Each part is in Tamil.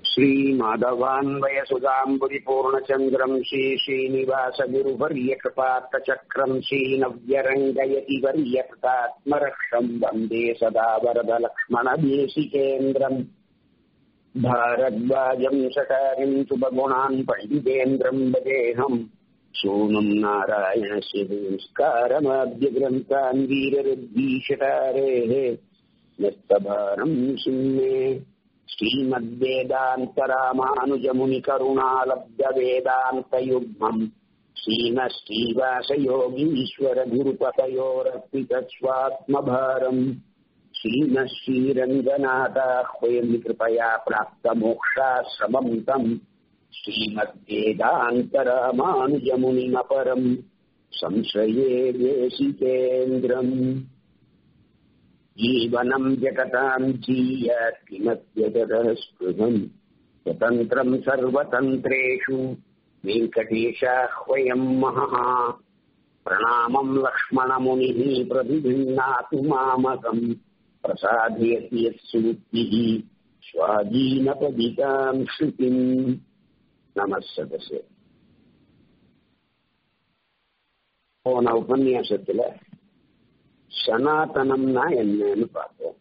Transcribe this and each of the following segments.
श्रीमाधवान्वयसुधाम्बुरिपूर्णचन्द्रम् श्रीश्रीनिवासगुरुवर्यकृपात्तचक्रम् श्रीनव्यरङ्गयति वर्यकृतात्मरक्षम् वन्दे सदा वरदलक्ष्मणदेशिकेन्द्रम् भारद्वाजम् सकारिम् शुभगुणान् पण्डितेन्द्रम् भजेऽहम् सोनम् नारायणस्य संस्कारमाद्यग्रन्थान् वीररुद्धीशतारेः नस्तभारम् सिंहे श्रीमद्वेदान्तरामानुजमुनिकरुणालब्धवेदान्तयुग्मम् श्रीमश्रीवासयोगीश्वरगुरुपतयोरर्पितस्वात्मभारम् श्रीमः श्रीरङ्गनाथाह्वयम् कृपया प्राप्तमोक्षाश्रमम् तम् श्रीमद्वेदान्तरामानुजमुनिमपरम् संश्रये देशिकेन्द्रम् जीवनम् जगताम् जीयात् किमत्यजतः स्पृहम् स्वतन्त्रम् सर्वतन्त्रेषु वेङ्कटेशाह्वयम् महः प्रणामम् लक्ष्मणमुनिः प्रतिभिन्नातु मामकम् प्रसादयति यत्सूक्तिः स्वाधीनपदिताम् श्रुतिम् நம சதசு போன உபன்யாசத்துல சனாதனம்னா என்னன்னு பார்த்தோம்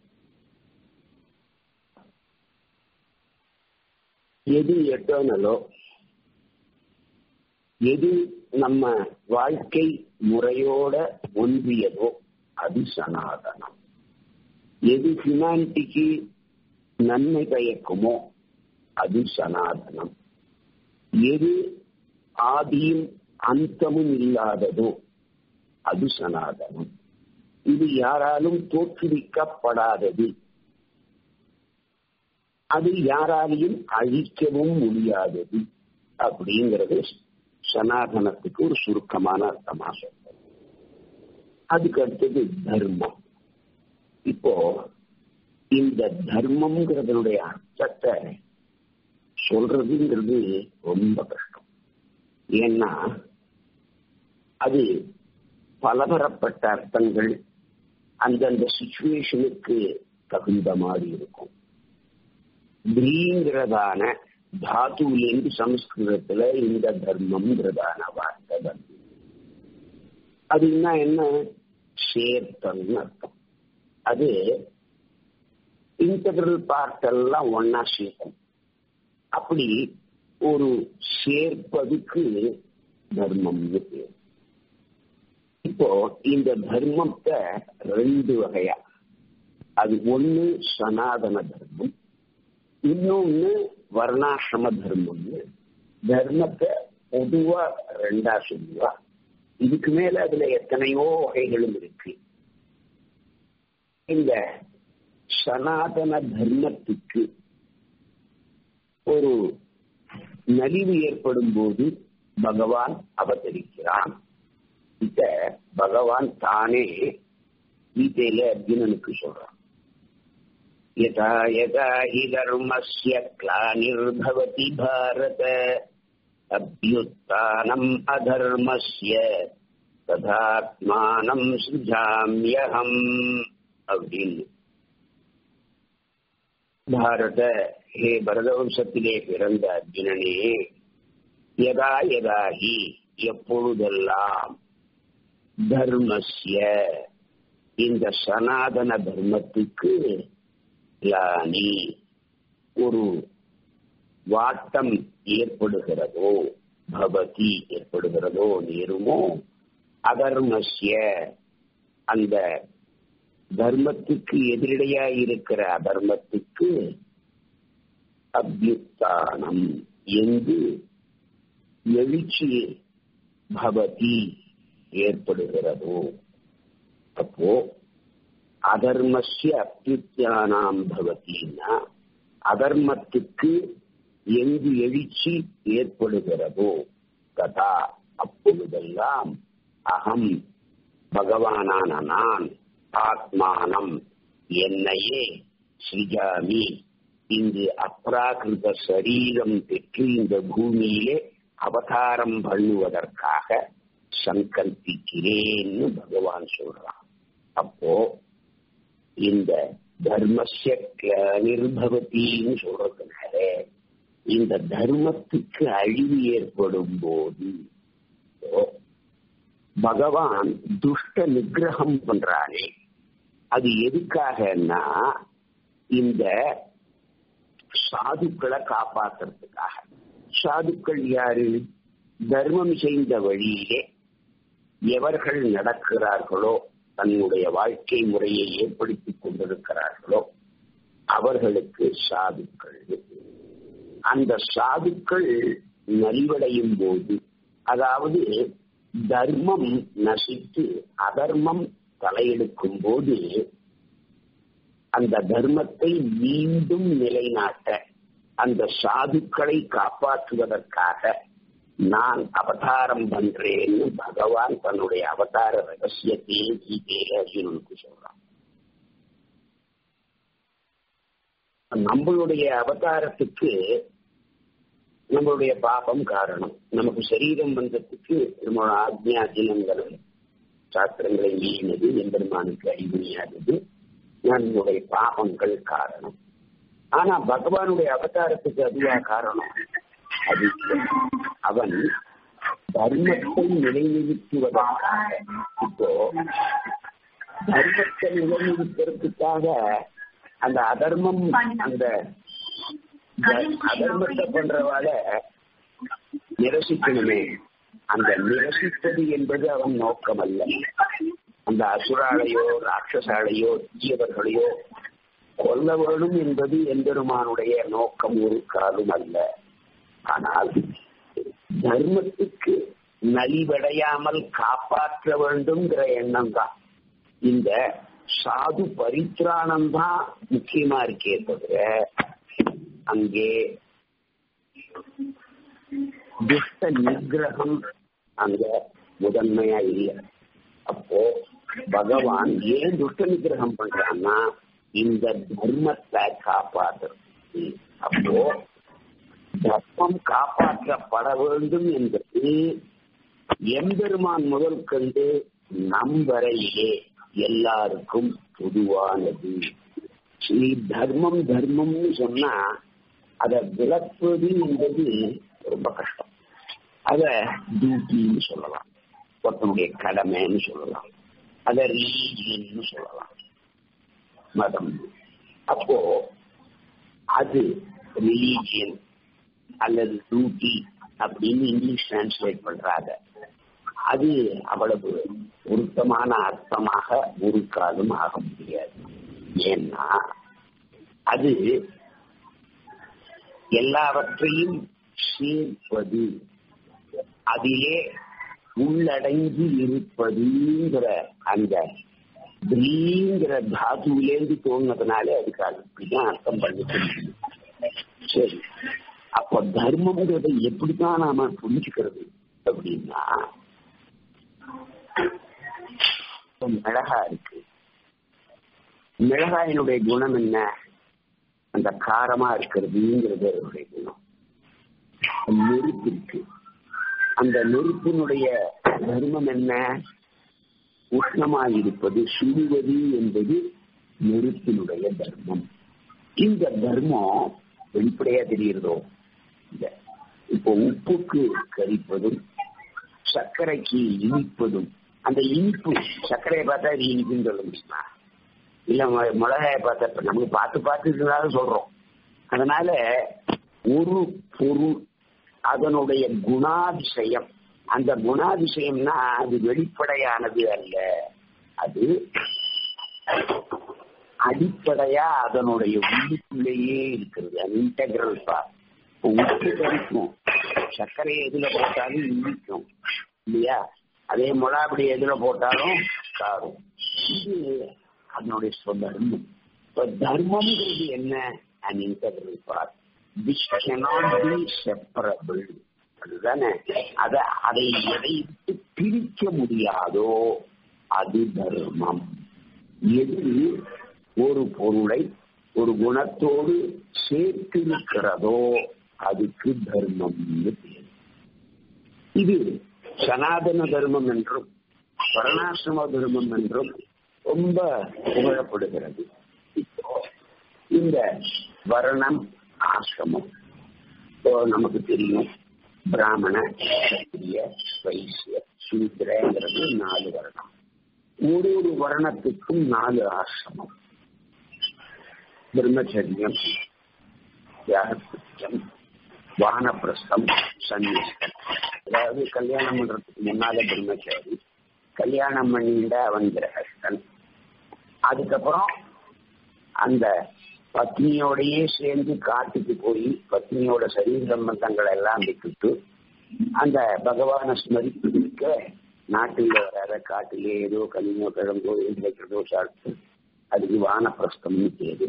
எது எட்டர்னலோ எது நம்ம வாழ்க்கை முறையோட ஒன்றியதோ அது சனாதனம் எது ஹியூமானிட்டிக்கு நன்மை பயக்குமோ அது சனாதனம் எது ஆதியும் அந்தமும் இல்லாததோ அது சனாதனம் இது யாராலும் தோற்றுவிக்கப்படாதது அது யாராலையும் அழிக்கவும் முடியாதது அப்படிங்கிறது சனாதனத்துக்கு ஒரு சுருக்கமான அர்த்தமா சொல்றது அதுக்கு அடுத்தது தர்மம் இப்போ இந்த தர்மம்ங்கிறதனுடைய அர்த்தத்தை சொல்றதுங்கிறது ரொம்ப கஷ்டம் ஏன்னா அது பலதரப்பட்ட அர்த்தங்கள் அந்தந்த சுச்சுவேஷனுக்கு தகுந்த மாதிரி இருக்கும் பிரீங்கிறதான தாத்துலேருந்து சமஸ்கிருதத்துல இந்த தர்மம்ங்கிறதான வார்த்தை வந்து அதுன்னா என்ன சேர்த்தல்னு அர்த்தம் அது இன்டகிரல் பார்ட் எல்லாம் ஒன்னா சேர்க்கும் அப்படி ஒரு சேர்ப்பதுக்கு தர்மம்னு பேர் இப்போ இந்த தர்மத்தை ரெண்டு வகையா அது ஒண்ணு சனாதன தர்மம் இன்னொன்னு வர்ணாசிரம தர்மம்னு தர்மத்தை பொதுவா ரெண்டா சொல்லுவா இதுக்கு மேல அதுல எத்தனையோ வகைகளும் இருக்கு இந்த சனாதன தர்மத்துக்கு ஒரு நலிவு ஏற்படும் போது பகவான் அவதரிக்கிறான் இத பகவான் தானே கீதையில அர்ஜுனனுக்கு சொல்றான் யதா யதா ஹி தர்மஸ்ய கிளானிர்பவதி பாரத அபியுத்தானம் அதர்மஸ்ய ததாத்மானம் சுஜாமியகம் அப்படின்னு பாரத ஹே பரதவம்சத்திலே பிறந்த அர்ஜுனனே யதா யதாகி எப்பொழுதெல்லாம் தர்மஸ்ய இந்த சனாதன தர்மத்துக்கு லானி ஒரு வாட்டம் ஏற்படுகிறதோ பவதி ஏற்படுகிறதோ நேருமோ அதர்மஸ்ய அந்த தர்மத்துக்கு எதிரடையா இருக்கிற அதர்மத்துக்கு அபியுத்தானம் என்று எழுச்சி பவதி ஏற்படுகிறதோ அப்போ அதர்மஸ்ய அபியுத்தானாம் பவத்தின்னா அதர்மத்துக்கு எங்கு எழுச்சி ஏற்படுகிறதோ ததா அப்பொழுதெல்லாம் அகம் பகவானான நான் ஆத்மானம் என்னையே சிஜாமி இங்கு அப்ராகிருத சரீரம் பெற்று இந்த பூமியிலே அவதாரம் பண்ணுவதற்காக சங்கல்பிக்கிறேன்னு பகவான் சொல்றான் அப்போ இந்த தர்மஸ்ய நிர்பவத்தின்னு சொல்றதுனால இந்த தர்மத்துக்கு அழிவு ஏற்படும் போது பகவான் துஷ்ட நிகிரகம் பண்றானே அது எதுக்காகன்னா இந்த சாதுக்களை காப்பாத்துறதுக்காக சாதுக்கள் யாரு தர்மம் செய்த வழியிலே எவர்கள் நடக்கிறார்களோ தன்னுடைய வாழ்க்கை முறையை ஏற்படுத்திக் கொண்டிருக்கிறார்களோ அவர்களுக்கு சாதுக்கள் அந்த சாதுக்கள் நலிவடையும் போது அதாவது தர்மம் நசித்து அதர்மம் தலையெடுக்கும் போது அந்த தர்மத்தை மீண்டும் நிலைநாட்ட அந்த சாதுக்களை காப்பாற்றுவதற்காக நான் அவதாரம் பண்றேன்னு பகவான் தன்னுடைய அவதார ரகசியத்தையும் கீதையில அர்ஜுனனுக்கு சொல்றான் நம்மளுடைய அவதாரத்துக்கு நம்மளுடைய பாபம் காரணம் நமக்கு சரீரம் வந்ததுக்கு நம்மளோட ஆக்ஞா தினங்களும் சாஸ்திரங்களை மீறினது எம்பெருமானுக்கு அடிமையானது நம்முடைய பாபங்கள் காரணம் ஆனா பகவானுடைய அவதாரத்துக்கு அதுவா காரணம் அது அவன் தர்மத்தை நிலைநிறுத்துவதற்காக இப்போ தர்மத்தை நிலைநிறுத்துறதுக்காக அந்த அதர்மம் அந்த அதர்மத்தை பண்றவால நிரசிக்கணுமே அந்த நிரசிப்பது என்பது அவன் நோக்கம் அல்ல அந்த அசுராலையோ ராட்சசாலையோ தீயவர்களையோ கொல்ல வேணும் என்பது எம்பெருமானுடைய நோக்கம் ஒரு காலம் அல்ல ஆனால் தர்மத்துக்கு நலிவடையாமல் காப்பாற்ற வேண்டும்ங்கிற எண்ணம் தான் இந்த சாது பரித்ராணம் தான் முக்கியமா இருக்கே தவிர அங்கே துஷ்ட நிகிரகம் அங்க முதன்மையா இல்லை அப்போ பகவான் ஏன் துஷ்ட நிகிரகம் பண்றான்னா இந்த தர்மத்தை காப்பாற்றுறது அப்போ தர்மம் காப்பாற்றப்பட வேண்டும் என்பது எம்பெருமான் முதல் கண்டு நம் வரையிலே எல்லாருக்கும் பொதுவானது நீ தர்மம் தர்மம்னு சொன்னா அதை விளக்குவது என்பது ரொம்ப கஷ்டம் அத டியூட்டின்னு சொல்லலாம் ஒருத்தனுடைய கடமைன்னு சொல்லலாம் அத ரிலீஜியன்னு சொல்லலாம் மதம் அப்போ அது ரிலீஜியன் அல்லது டியூட்டி அப்படின்னு இங்கிலீஷ் டிரான்ஸ்லேட் பண்றாங்க அது அவ்வளவு பொருத்தமான அர்த்தமாக ஒரு காலம் ஆக முடியாது ஏன்னா அது எல்லாவற்றையும் சேர்ப்பது அதிலே உள்ளடங்கி இருப்பதுங்கிற அந்த பிரீங்கிற தாதுவிலேருந்து தோணுனதுனாலே அதுக்கு அப்படிதான் அர்த்தம் பண்ணிக்க முடியும் சரி அப்ப தர்மம்ங்கிறத எப்படித்தான் நாம புரிஞ்சுக்கிறது அப்படின்னா மிளகா இருக்கு மிளகாயினுடைய குணம் என்ன அந்த காரமா இருக்கிறதுங்கிறது அதனுடைய குணம் நெருப்பு இருக்கு அந்த நெருப்பினுடைய தர்மம் என்ன உஷ்ணமா இருப்பது சுடுவது என்பது நெருப்பினுடைய தர்மம் இந்த தர்மம் வெளிப்படையா தெரிகிறதோ இல்ல இப்போ உப்புக்கு கரிப்பதும் சர்க்கரைக்கு இனிப்பதும் அந்த இனிப்பு சர்க்கரையை பார்த்தா அது இனிப்புன்னு சொல்ல முடியுமா இல்ல மிளகாய பார்த்தா நமக்கு பார்த்து பார்த்து இருந்தாலும் சொல்றோம் அதனால ஒரு பொருள் அதனுடைய குணாதிசயம் அந்த குணாதிசயம்னா அது வெளிப்படையானது அல்ல அது அடிப்படையா அதனுடைய உள்ளுக்குள்ளேயே இருக்கிறது அது இன்டெகிரல் பார்ட் உப்பு கரிக்கும் சர்க்கரை எதுல போட்டாலும் இனிக்கும் இல்லையா அதே மிளகாப்படி எதுல போட்டாலும் காரும் இது அதனுடைய தர்மம் இப்போ தர்மம்ங்கிறது என்ன an integral part which cannot be separable அதுதானே அத அதை எதை விட்டு பிரிக்க முடியாதோ அது தர்மம் எது ஒரு பொருளை ஒரு குணத்தோடு சேர்த்து இருக்கிறதோ அதுக்கு தர்மம்னு பேர் இது சனாதன தர்மம் என்றும் வர்ணாசிரம தர்மம் என்றும் ரொம்ப புகழப்படுகிறது இப்போ இந்த வர்ணம் ஆசிரமம் இப்போ நமக்கு தெரியும் பிராமண சத்திரிய வைசிய சூத்திரங்கிறது நாலு வருடம் ஒரு ஒரு வருணத்துக்கும் நாலு ஆசிரமம் பிரம்மச்சரியம் தியாகத்தியம் வானப்பிரஸ்தம் சன்னிஷ்டம் அதாவது கல்யாணம் பண்றதுக்கு முன்னால பிரம்மச்சாரி கல்யாணம் பண்ணிட்ட அவன் கிரகஸ்தன் அதுக்கப்புறம் அந்த பத்னியோடையே சேர்ந்து காட்டுக்கு போய் பத்னியோட சரீர சம்பந்தங்களை எல்லாம் விட்டுட்டு அந்த பகவானை ஸ்மரிப்பிக்க நாட்டில் வராத காட்டிலே ஏதோ கனிமோ கிழங்கோ கிடைக்கிறதோ சாப்பிட்டு அதுக்கு வானப்பிரஸ்தம்னு பேரு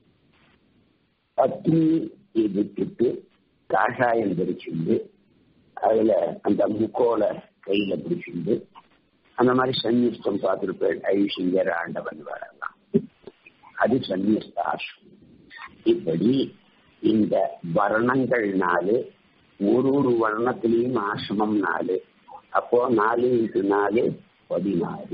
பத்னி விட்டுட்டு காஷாயம் பிடிச்சிருந்து அதுல அந்த முக்கோல கையில பிடிச்சிருந்து அந்த மாதிரி சன்னிஸ்டம் பார்த்துருப்பேன் ஐசிங்கர் ஆண்டவன் வரலாம் அது சன்னிஸ்த ஆசிரம் இப்படி இந்த வர்ணங்கள் நாலு ஒரு ஒரு வர்ணத்திலையும் ஆசிரமம் நாலு அப்போ நாலு இன்ட்டு நாலு பதினாறு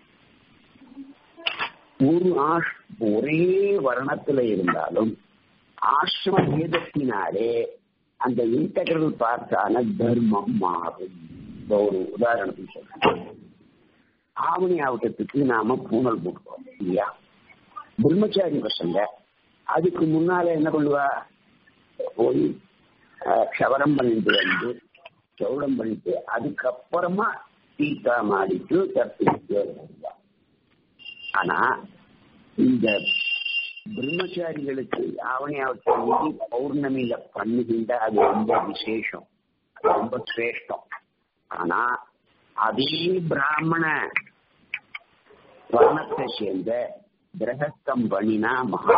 ஒரு ஆஷ் ஒரே வர்ணத்துல இருந்தாலும் ஆசிரம வேதத்தினாலே அந்த இன்டகிரல் பார்ட்டான தர்மம் மாறும் ஒரு உதாரணத்துக்கு சொல்றேன் ஆவணி ஆவட்டத்துக்கு நாம பூனல் போட்டுவோம் இல்லையா பிரம்மச்சாரி பசங்க அதுக்கு முன்னால என்ன பண்ணுவா போய் க்ஷவரம் பண்ணிட்டு வந்து சௌடம் பண்ணிட்டு அதுக்கப்புறமா தீட்டா மாடிட்டு தப்பிட்டு வருவா ஆனா இந்த பிரம்மச்சாரிகளுக்கு ஆவணி ஆவட்டம் பௌர்ணமியில பண்ணுகின்ற அது ரொம்ப விசேஷம் அது ரொம்ப சிரேஷ்டம் ஆனா அதே பிராமண வர்ணத்தை சேர்ந்த கிரகஸ்தம் பண்ணினா மகா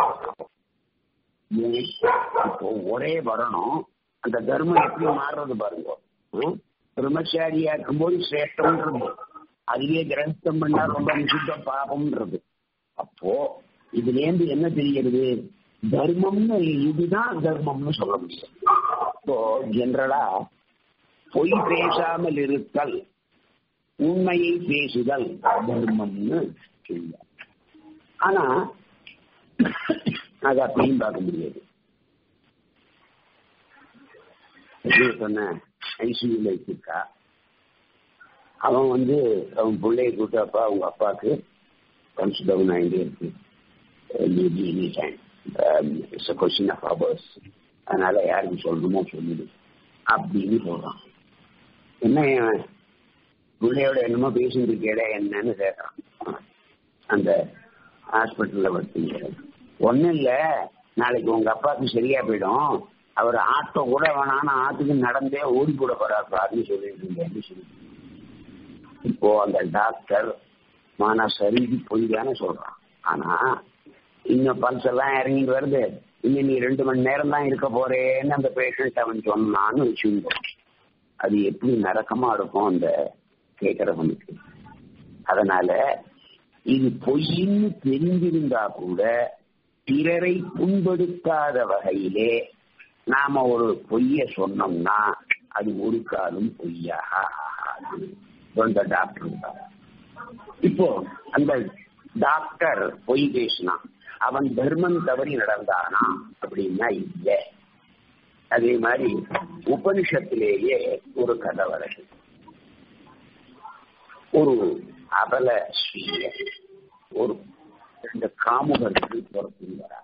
இப்போ ஒரே வரணும் அந்த தர்மம் எப்படி மாறுறது பாருங்க பிரம்மச்சாரியா இருக்கும்போது சிரேஷ்டம்ன்றது அதுவே கிரகஸ்தம் பண்ணா ரொம்ப நிசுத்த பாபம்ன்றது அப்போ இதுல இருந்து என்ன தெரிகிறது தர்மம்னு இதுதான் தர்மம்னு சொல்ல முடியும் இப்போ ஜெனரலா பொய் பேசாமல் இருத்தல் உண்மையை பேசுதல் தர்மம்னு சொல்ல ஆனா அது அப்படியும் பார்க்க முடியாது சொன்ன ஐசியூல வச்சிருக்கா அவன் வந்து அவன் பிள்ளைய கூட்டு அப்பா அவங்க அப்பாவுக்கு கம்ஸ் டவுன் ஆகிட்டே இருக்கு it's a question of hours அதனால யாருக்கு சொல்லணுமோ சொல்லிடு அப்படின்னு சொல்றான் என்ன பிள்ளையோட என்னமோ பேசிட்டு இருக்கேடே என்னன்னு கேட்கறான் அந்த ஹாஸ்பிட்டல்ல படுத்துங்க ஒன்னும் இல்ல நாளைக்கு உங்க அப்பாவுக்கு சரியா போயிடும் அவர் ஆட்டோ கூட வேணான்னு ஆத்துக்கு நடந்தே ஓடி போட போறாருன்னு சொல்லிட்டு இருந்தேன் சொல்லி இப்போ அந்த டாக்டர் மானா சரிக்கு போய் தானே சொல்றான் ஆனா இன்னும் பல்ஸ் எல்லாம் இறங்கிட்டு வருது இன்னும் நீ ரெண்டு மணி நேரம் தான் இருக்க போறேன்னு அந்த பேஷண்ட் அவன் சொன்னான்னு வச்சுருந்தோம் அது எப்படி நரக்கமா இருக்கும் அந்த கேட்கறவனுக்கு அதனால இது பொய்ன்னு தெரிந்திருந்தா கூட பிறரை புண்படுத்தாத வகையிலே நாம ஒரு பொய்ய சொன்னோம்னா அது ஒரு காலம் பொய்யாக ஆகாது அந்த டாக்டர் இப்போ அந்த டாக்டர் பொய் பேசினான் அவன் தர்மம் தவறி நடந்தானா அப்படின்னா இல்ல அதே மாதிரி உபனிஷத்திலேயே ஒரு கதை வருது ஒரு அபல ஸ்ரீய ஒரு ரெண்டு காமுகர்கள் பொறுத்து வரா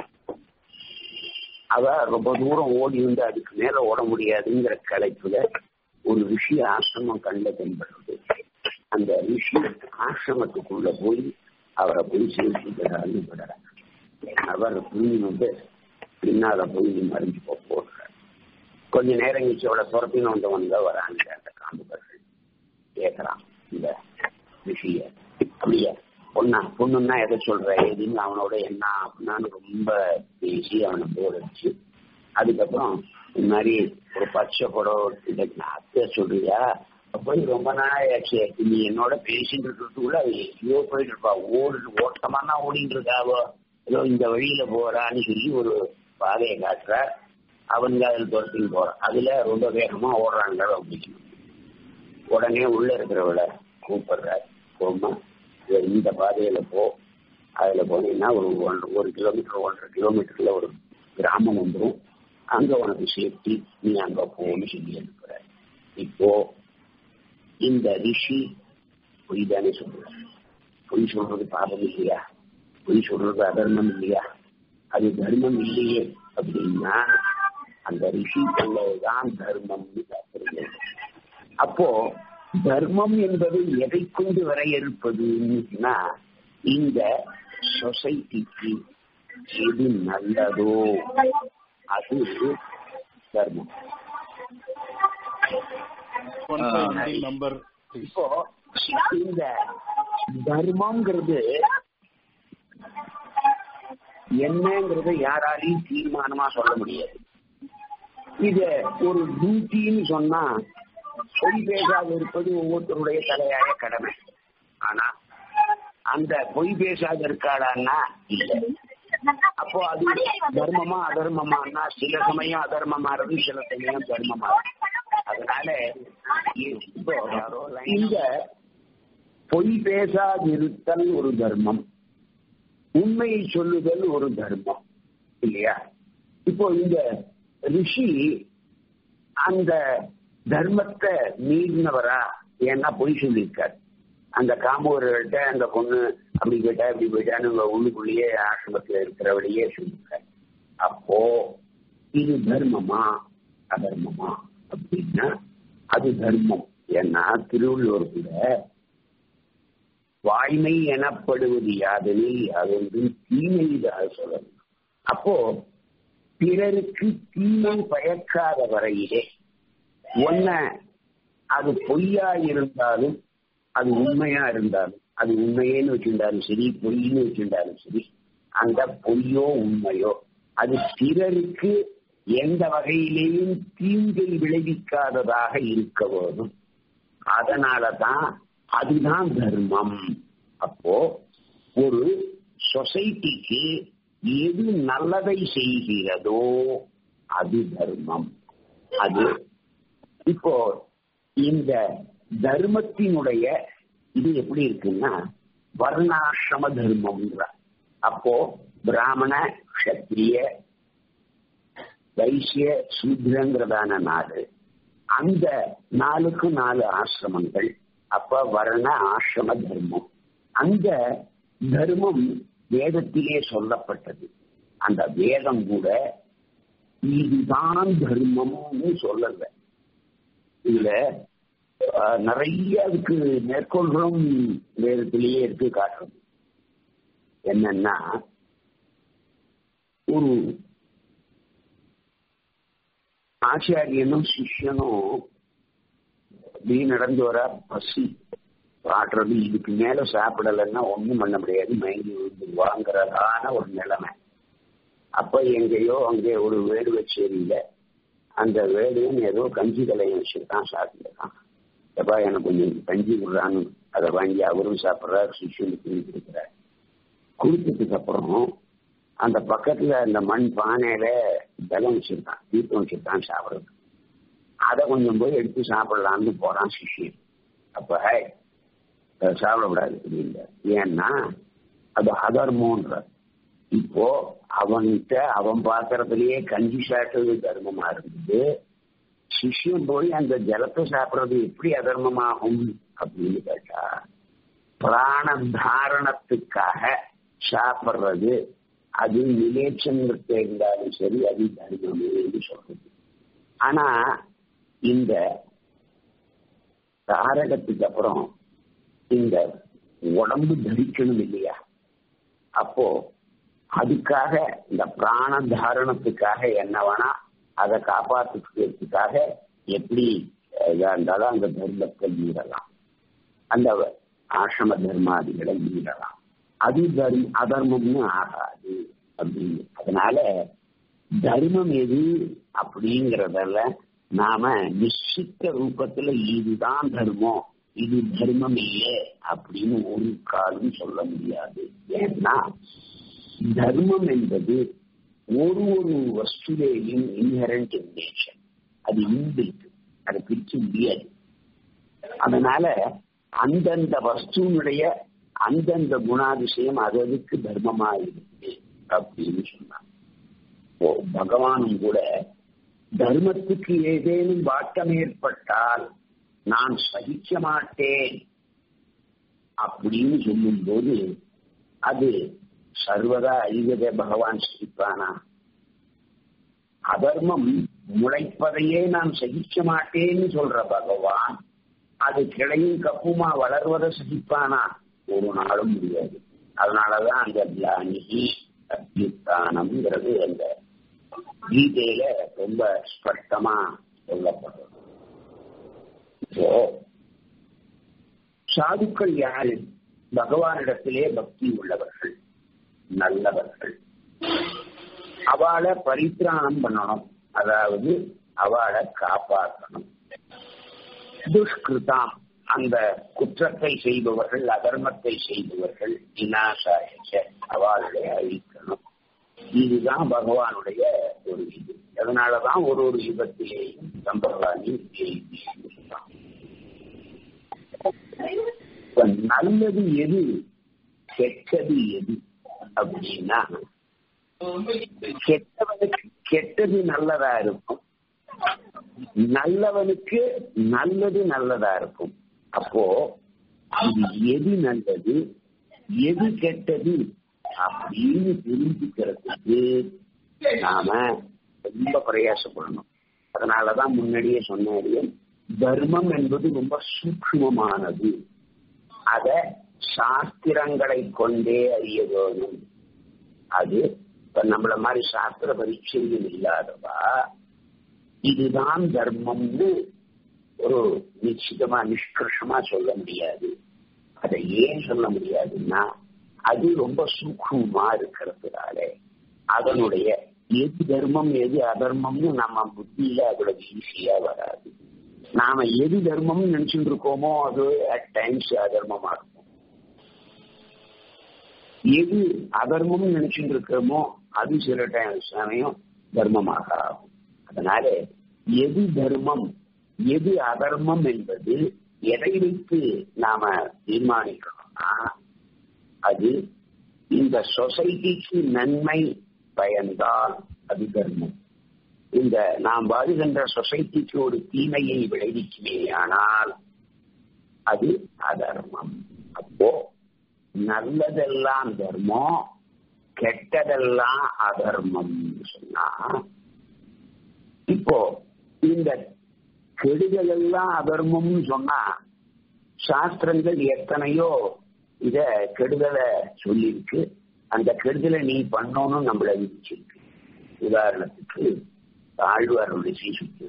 அவ ரொம்ப தூரம் ஓடி வந்து அதுக்கு மேல ஓட முடியாதுங்கிற கலைப்புல ஒரு ரிஷி ஆசிரமம் கண்ட தென்படுறது அந்த ரிஷி ஆசிரமத்துக்குள்ள போய் அவரை போய் சேர்த்துக்கிறான்னு விடுறார் அவர் புரிஞ்சு பின்னால போய் மறைஞ்சு போடுறார் கொஞ்ச நேரம் கழிச்சு அவளை துரத்தின வந்தவன் தான் வராங்க அந்த காமுகர்கள் கேட்கறான் இந்த ரிஷிய அப்படியே பொண்ணா பொண்ணுன்னா எதை சொல்ற எதுன்னு அவனோட என்ன அப்படின்னான்னு ரொம்ப பேசி அவனை போர் அடிச்சு அதுக்கப்புறம் இந்த மாதிரி ஒரு பச்சை படம் அத்தை சொல்றியா போய் ரொம்ப நாள் ஆச்சு நீ என்னோட பேசிட்டு இருக்கிறதுக்குள்ள அது எங்கேயோ போயிட்டு இருப்பா ஓடு ஓட்டமானா ஓடிட்டு இருக்காவோ ஏதோ இந்த வழியில போறான்னு சொல்லி ஒரு பாதையை காட்டுற அவங்க அதில் துரத்தின்னு போறான் அதுல ரொம்ப வேகமா ஓடுறாங்க அப்படின்னு உடனே உள்ள இருக்கிறவளை கூப்பிடுற போமா இந்த பாதையில போ அதுல போனீங்கன்னா ஒரு ஒன்று ஒரு கிலோமீட்டர் ஒன்றரை கிலோமீட்டர்ல ஒரு கிராமம் வந்துடும் அங்க உனக்கு சேஃப்டி நீ அங்க போன்னு சொல்லி அனுப்புற இப்போ இந்த ரிஷி பொய் தானே சொல்ற பொய் சொல்றது பாபம் இல்லையா பொய் சொல்றது அதர்மம் இல்லையா அது தர்மம் இல்லையே அப்படின்னா அந்த ரிஷி சொன்னதுதான் தர்மம்னு தாக்குறது அப்போ தர்மம் என்பது எதை கொண்டு வரையறுப்பதுன்னா இந்த சொசைட்டிக்கு எது நல்லதோ அது தர்மம் நம்பர் இப்போ இந்த தர்மம்ங்கிறது என்னங்கிறத யாராலையும் தீர்மானமா சொல்ல முடியாது இத ஒரு டியூட்டின்னு சொன்னா பொய் பேசாது இருப்பது ஒவ்வொருத்தருடைய தலையாய கடமை ஆனா அந்த பொய் பேசாது இருக்காடான்னா இல்ல அப்போ அது தர்மமா அதர்மமானா சில சமயம் அதர்மமா இருக்கு சில சமயம் தர்மமா இருக்கு அதனால இப்போ இந்த பொய் பேசாதிருத்தல் ஒரு தர்மம் உண்மையை சொல்லுதல் ஒரு தர்மம் இல்லையா இப்போ இந்த ரிஷி அந்த தர்மத்தை மீறினவரா ஏன்னா பொய் சொல்லியிருக்காரு அந்த காமூர்கள்ட்ட அந்த பொண்ணு அப்படி போயிட்டா இப்படி போயிட்டான்னு உங்க உள்ளுக்குள்ளேயே ஆசிரமத்துல இருக்கிறவளையே சொல்லியிருக்காரு அப்போ இது தர்மமா அதர்மமா அப்படின்னா அது தர்மம் ஏன்னா திருவள்ளுவர் கூட வாய்மை எனப்படுவது யாதெனில் அதொன்றும் தீமைதாக சொல்லணும் அப்போ பிறருக்கு தீமை பயக்காத வரையிலே ஒன்ன அது பொய்யா இருந்தாலும் அது உண்மையா இருந்தாலும் அது உண்மையேன்னு வச்சிருந்தாலும் சரி பொய்ன்னு வச்சிருந்தாலும் சரி அந்த பொய்யோ உண்மையோ அது பிறருக்கு எந்த வகையிலேயும் தீங்கை விளைவிக்காததாக இருக்க வேணும் அதனாலதான் அதுதான் தர்மம் அப்போ ஒரு சொசைட்டிக்கு எது நல்லதை செய்கிறதோ அது தர்மம் அது இப்போ இந்த தர்மத்தினுடைய இது எப்படி இருக்குன்னா வர்ணாசிரம தர்மம்ன்ற அப்போ பிராமண கஷத்திரிய வைசிய சூத்ரங்கிறதான நாடு அந்த நாலுக்கு நாலு ஆசிரமங்கள் அப்ப வர்ண ஆசிரம தர்மம் அந்த தர்மம் வேதத்திலே சொல்லப்பட்டது அந்த வேதம் கூட இதுதான் தர்மம்னு சொல்லல இதுல நிறைய அதுக்கு மேற்கோள்களும் வேதத்திலேயே எடுத்து காட்டுறது என்னன்னா ஒரு ஆச்சாரியனும் சிஷ்யனும் நீ நடந்து வர பசி பாடுறது இதுக்கு மேல சாப்பிடலன்னா ஒண்ணும் பண்ண முடியாது மயங்கி விழுந்துருவாங்கிறதான ஒரு நிலைமை அப்ப எங்கேயோ அங்கே ஒரு வேடு வச்சேரியில அந்த வேலையும் ஏதோ கஞ்சி கலையும் வச்சுருக்கான் சாப்பிட்டுருக்கான் எப்பா எனக்கு கொஞ்சம் கஞ்சி விடுறான்னு அதை வாங்கி அவரும் சாப்பிட்றாரு சிஷியனுக்கு கொடுக்குறாரு கொடுத்ததுக்கு அப்புறம் அந்த பக்கத்துல அந்த மண் பானையில பலம் வச்சிருக்கான் தீர்த்தம் வச்சிருக்கான் சாப்பிடுறது அதை கொஞ்சம் போய் எடுத்து சாப்பிடலான்னு போறான் சிஷியன் அப்ப சாப்பிடக்கூடாது அப்படின்ற ஏன்னா அது அதர்மன்ற இப்போ அவன்கிட்ட அவன் பாத்திரத்திலேயே கஞ்சி சாப்பிட்டது தர்மமா இருந்தது சிஷ்யம் போய் அந்த ஜலத்தை சாப்பிடுறது எப்படி அதர்மமாகும் அப்படின்னு கேட்டா பிராண தாரணத்துக்காக சாப்பிடுறது அது நிலேச்சந்திரத்தை இருந்தாலும் சரி அது தர்மமே என்று சொல்றது ஆனா இந்த தாரகத்துக்கு அப்புறம் இந்த உடம்பு தரிக்கணும் இல்லையா அப்போ அதுக்காக இந்த பிராண தாரணத்துக்காக என்ன வேணா அதை காப்பாற்றுறதுக்காக எப்படி இதா இருந்தாலும் அந்த தர்மத்தை மீறலாம் அந்த ஆசிரம தர்மாதிகளை மீறலாம் அது தர்ம அதர்மம்னு ஆகாது அப்படின்னு அதனால தர்மம் எது அப்படிங்கறதால நாம நிச்சித்த ரூபத்துல இதுதான் தர்மம் இது தர்மம் இல்லை அப்படின்னு ஒரு காலம் சொல்ல முடியாது ஏன்னா தர்மம் என்பது ஒரு ஒரு வஸ்துலேயும் இன்ஹரண்ட் நேச்சர் அது இன்பில்ட் அதை பிரிச்சு முடியாது அதனால அந்தந்த வஸ்துனுடைய அந்தந்த குணாதிசயம் அது அதுக்கு தர்மமா இருக்கு அப்படின்னு சொன்னாங்க இப்போ பகவானும் கூட தர்மத்துக்கு ஏதேனும் வாட்டம் ஏற்பட்டால் நான் சகிக்க மாட்டேன் அப்படின்னு சொல்லும் போது அது சர்வதா அழிவதை பகவான் சிரிப்பானா அதர்மம் முளைப்பதையே நான் சகிக்க மாட்டேன்னு சொல்ற பகவான் அது கிளையும் கப்புமா வளர்வதை சகிப்பானா ஒரு நாளும் முடியாது அதனாலதான் அந்த கிளானிகி அத்தியுத்தானம்ங்கிறது அந்த கீதையில ரொம்ப ஸ்பஷ்டமா சொல்லப்படுறது இப்போ சாதுக்கள் யாரு பகவானிடத்திலே பக்தி உள்ளவர்கள் நல்லவர்கள் அவளை பரித்ராணம் பண்ணணும் அதாவது அவளை காப்பாற்றணும் துஷ்கிருதாம் அந்த குற்றத்தை செய்பவர்கள் அதர்மத்தை செய்பவர்கள் விநாசாய அவளுடைய அழிக்கணும் இதுதான் பகவானுடைய ஒரு இது அதனாலதான் ஒரு ஒரு யுகத்திலேயும் சம்பவாணி நல்லது எது கெட்டது எது அப்படின்னா கெட்டவனுக்கு கெட்டது நல்லதா இருக்கும் நல்லவனுக்கு நல்லது நல்லதா இருக்கும் அப்போ இது எது நல்லது எது கெட்டது அப்படின்னு தெரிஞ்சுக்கிறதுக்கு நாம ரொம்ப பிரயாசப்படணும் அதனாலதான் முன்னாடியே சொன்னேன் தர்மம் என்பது ரொம்ப சூக்மமானது அத சாஸ்திரங்களை கொண்டே அறிய வேணும் அது இப்ப நம்மள மாதிரி சாஸ்திர பரீட்சைகள் இல்லாதவா இதுதான் தர்மம்னு ஒரு நிச்சயமா நிஷ்கர்ஷமா சொல்ல முடியாது அதை ஏன் சொல்ல முடியாதுன்னா அது ரொம்ப சூக்மமா இருக்கிறதுனால அதனுடைய எது தர்மம் எது அதர்மம்னு நம்ம புத்தியில அவ்வளவு ஈஸியா வராது நாம எது தர்மம்னு நினைச்சுட்டு இருக்கோமோ அது அட் டைம்ஸ் அதர்மமா இருக்கும் எது அதர்மம் நினைச்சுட்டு இருக்கோமோ அது சில டைம் சமயம் தர்மமாக ஆகும் அதனால எது தர்மம் எது அதர்மம் என்பது எதை வைத்து நாம தீர்மானிக்கணும்னா அது இந்த சொசைட்டிக்கு நன்மை பயந்தால் அது தர்மம் இந்த நாம் வாழுகின்ற சொசைட்டிக்கு ஒரு தீமையை விளைவிக்குமே ஆனால் அது அதர்மம் அப்போ நல்லதெல்லாம் தர்மம் கெட்டதெல்லாம் அதர்மம் சொன்னா இப்போ இந்த கெடுதல் எல்லாம் அதர்மம்னு சொன்னா சாஸ்திரங்கள் எத்தனையோ இத கெடுதலை சொல்லியிருக்கு அந்த கெடுதலை நீ பண்ணணும்னு நம்மள விதிச்சிருக்கு உதாரணத்துக்கு ஆழ்வாருடைய சீசுக்கு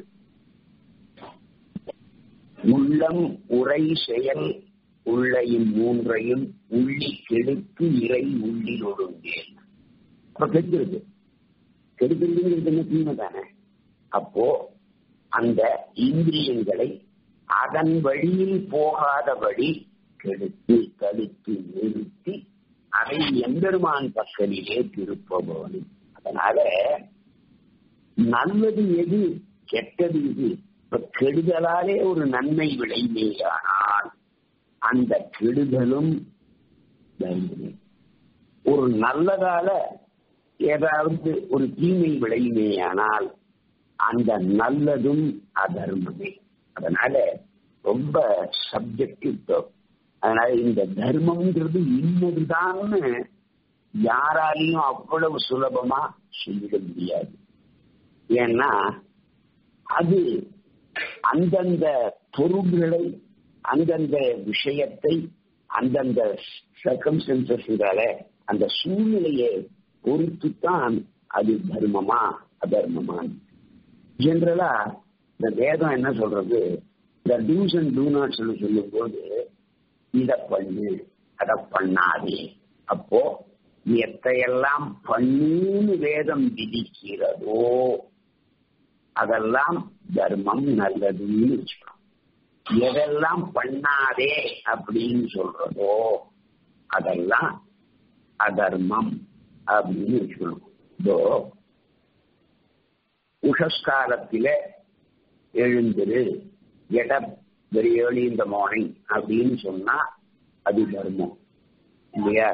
உள்ளம் உரை செயல் உள்ளையும் மூன்றையும் உள்ளி கெடுத்து இறை உள்ளில் ஒடுங்கேன் அப்ப கெடுக்கிறது கெடுக்கிறதுங்கிறது என்ன தீமை தானே அப்போ அந்த இந்திரியங்களை அதன் வழியில் போகாதபடி கெடுத்து தடுத்து நிறுத்தி அதை எம்பெருமான் பக்கலிலே திருப்ப வேணும் அதனால நல்லது எது கெட்டது இது இப்ப கெடுதலாலே ஒரு நன்மை விளைமேயானால் அந்த கெடுதலும் தர்மமே ஒரு நல்லதால ஏதாவது ஒரு தீமை விளையுமேயானால் அந்த நல்லதும் அதர்மமே அதனால ரொம்ப சப்ஜெக்டிவ் அதனால இந்த தர்மம்ன்றது இன்னதுதான்னு யாராலையும் அவ்வளவு சுலபமா சொல்லிட முடியாது ஏன்னா அது அந்தந்த பொருள்களை அந்தந்த விஷயத்தை அந்தந்த சர்க்கம்சன்சஸ்னால அந்த சூழ்நிலையை பொறுத்துத்தான் அது தர்மமா அதர்மமா ஜென்ரலா இந்த வேதம் என்ன சொல்றது இந்த டூஸ் அண்ட் டூ நாட்ஸ் சொல்லும் போது இத பண்ணு அத பண்ணாதே அப்போ எத்தையெல்லாம் பண்ணுன்னு வேதம் விதிக்கிறதோ அதெல்லாம் தர்மம் நல்லதுன்னு வச்சுக்கணும் எதெல்லாம் பண்ணாதே அப்படின்னு சொல்றதோ அதெல்லாம் அதர்மம் அப்படின்னு வச்சுக்கணும் இதோ உஷஸ்காலத்தில எழுந்துரு எட வெரி ஏர்லி இந்த மார்னிங் அப்படின்னு சொன்னா அது தர்மம் இல்லையா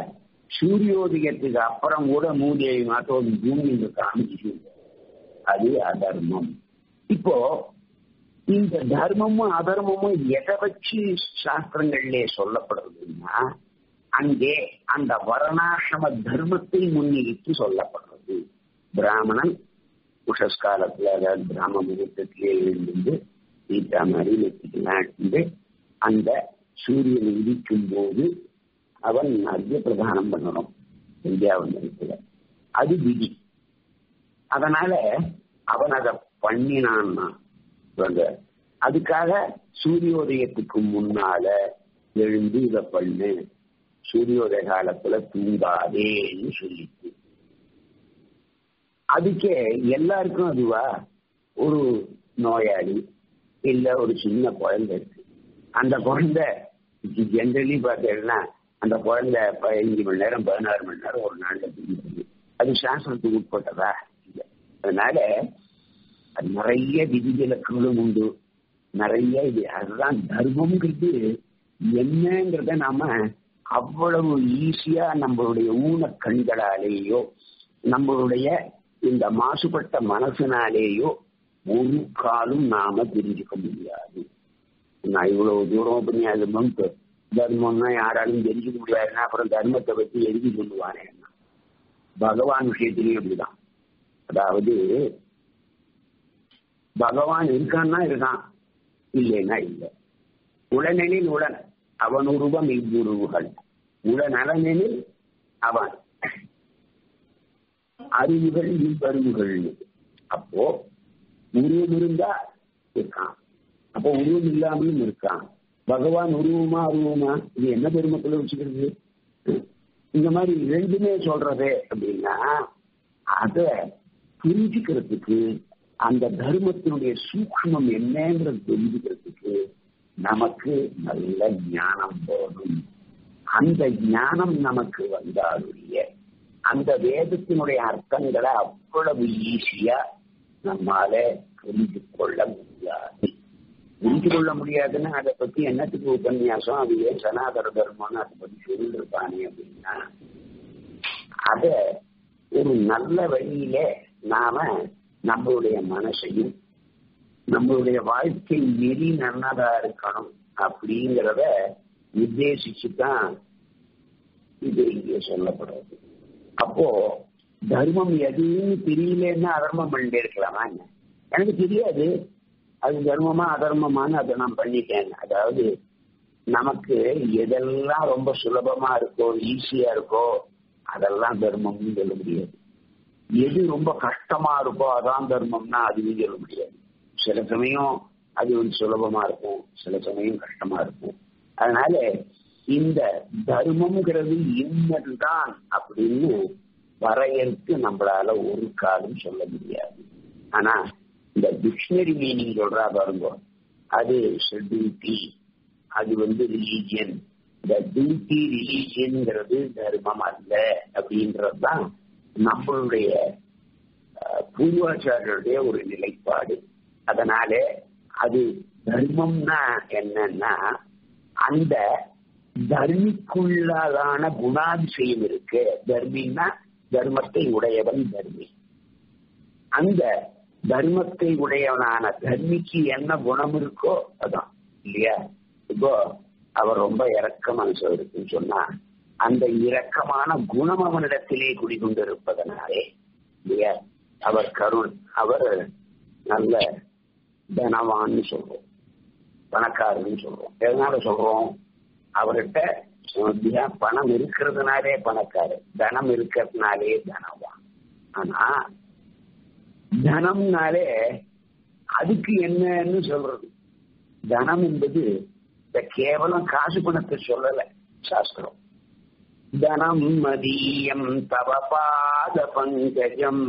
சூரியோதயத்துக்கு அப்புறம் கூட மூதியை மாத்தோம் பூமி காமிச்சு அது அதர்மம் இப்போ இந்த தர்மமும் அதர்மமும் எதை வச்சு சாஸ்திரங்கள்லே சொல்லப்படுறதுன்னா அங்கே அந்த வர்ணாசிரம தர்மத்தை முன்னிட்டு சொல்லப்படுறது பிராமணன் உஷஸ்காலத்துல அதாவது பிராம முகூர்த்தத்திலே எழுந்து சீட்டா மாதிரி நெத்திக்கலாம் இருந்து அந்த சூரியன் உதிக்கும் போது அவன் அர்த்த பிரதானம் பண்ணணும் இந்தியாவந்தனத்துல அது விதி அதனால அவன் அதை பண்ணினான்னா அதுக்காக சூரியோதயத்துக்கு முன்னால எழுந்து இதை பண்ணு சூரியோதய காலத்துல தூங்காதேன்னு சொல்லிட்டு அதுக்கே எல்லாருக்கும் அதுவா ஒரு நோயாளி இல்ல ஒரு சின்ன குழந்தை இருக்கு அந்த குழந்தை ஜென்ரலி பார்த்தீங்கன்னா அந்த குழந்தை பதினஞ்சு மணி நேரம் பதினாறு மணி நேரம் ஒரு நாள்ல தூங்குது அது சாஸ்திரத்துக்கு உட்பட்டதா இல்லை அதனால நிறைய விதிவிலக்குகளும் உண்டு நிறைய இது அதுதான் தர்மம்ங்கிறது என்னங்கிறத நாம அவ்வளவு ஈஸியா நம்மளுடைய ஊன கண்களாலேயோ நம்மளுடைய இந்த மாசுபட்ட மனசினாலேயோ ஒரு காலும் நாம தெரிஞ்சுக்க முடியாது நான் இவ்வளவு தூரம் உபன்யாசம் தர்மம்னா யாராலும் தெரிஞ்சுக்க முடியாதுன்னா அப்புறம் தர்மத்தை பத்தி எழுதி சொல்லுவானே பகவான் விஷயத்திலையும் அப்படிதான் அதாவது பகவான் இருக்கான்னா இருக்கான் இல்லைன்னா இல்லை உடனெனில் உடன் அவன் உருவம் இவ்வுருவுகள் உடனலனெனில் அவன் அறிவுகள் இவ்வறிவுகள் அப்போ உருவம் இருந்தா இருக்கான் அப்போ உருவம் இல்லாமலும் இருக்கான் பகவான் உருவமா அருவமா இது என்ன பெருமக்களை வச்சுக்கிறது இந்த மாதிரி ரெண்டுமே சொல்றதே அப்படின்னா அத புரிஞ்சுக்கிறதுக்கு அந்த தர்மத்தினுடைய சூக்மம் என்னங்கிறது தெரிஞ்சுக்கிறதுக்கு நமக்கு நல்ல ஞானம் போதும் அந்த ஞானம் நமக்கு வந்தாலுடைய அந்த வேதத்தினுடைய அர்த்தங்களை அவ்வளவு ஈஸியா நம்மால புரிந்து கொள்ள முடியாது புரிந்து கொள்ள முடியாதுன்னா அதை பத்தி என்னத்துக்கு உபன்யாசம் அது ஏன் சனாதன தர்மம்னு அதை பத்தி சொல்லிருப்பானே அப்படின்னா அத ஒரு நல்ல வழியில நாம நம்மளுடைய மனசையும் நம்மளுடைய வாழ்க்கை நெறி நன்னதா இருக்கணும் அப்படிங்கிறத உத்தேசிச்சு தான் இது இங்கே சொல்லப்படுறது அப்போ தர்மம் எதுன்னு தெரியலன்னா அதர்மம் பண்ணிட்டே இருக்கலாமா என்ன எனக்கு தெரியாது அது தர்மமா அதர்மமான்னு அதை நான் பண்ணிட்டேன் அதாவது நமக்கு எதெல்லாம் ரொம்ப சுலபமா இருக்கோ ஈஸியா இருக்கோ அதெல்லாம் தர்மம்னு சொல்ல முடியாது எது ரொம்ப கஷ்டமா இருக்கோ அதான் தர்மம்னா அதுவும் சொல்ல முடியாது சில சமயம் அது வந்து சுலபமா இருக்கும் சில சமயம் கஷ்டமா இருக்கும் அதனால இந்த தர்மம்ங்கிறது இன்னதுதான் அப்படின்னு வரையறுத்து நம்மளால ஒரு காலம் சொல்ல முடியாது ஆனா இந்த டிக்ஷனரி மீனிங் சொல்றா பாருங்க அது டியூட்டி அது வந்து ரிலீஜியன் இந்த டியூட்டி ரிலீஜியன்ங்கிறது தர்மம் அல்ல அப்படின்றதுதான் நம்மளுடைய பூர்வாச்சாரியருடைய ஒரு நிலைப்பாடு அதனால அது தர்மம்னா என்னன்னா அந்த தர்மிக்குள்ளதான குணாதிசயம் இருக்கு தர்மின்னா தர்மத்தை உடையவன் தர்மி அந்த தர்மத்தை உடையவனான தர்மிக்கு என்ன குணம் இருக்கோ அதான் இல்லையா இப்போ அவர் ரொம்ப இறக்க மனசு இருக்குன்னு சொன்னா அந்த இரக்கமான குணம் அவனிடத்திலே குடிகொண்டிருப்பதனாலே இல்லையா அவர் கருண் அவர் நல்ல தனவான்னு சொல்றோம் பணக்காரன்னு சொல்றோம் எதனால சொல்றோம் அவர்கிட்ட பணம் இருக்கிறதுனாலே பணக்காரர் தனம் இருக்கிறதுனாலே தனவான் ஆனா தனம்னாலே அதுக்கு என்னன்னு சொல்றது தனம் என்பது இந்த கேவலம் காசு பணத்தை சொல்லல சாஸ்திரம் தனம் மதியம் தவ பாத பங்கஜம்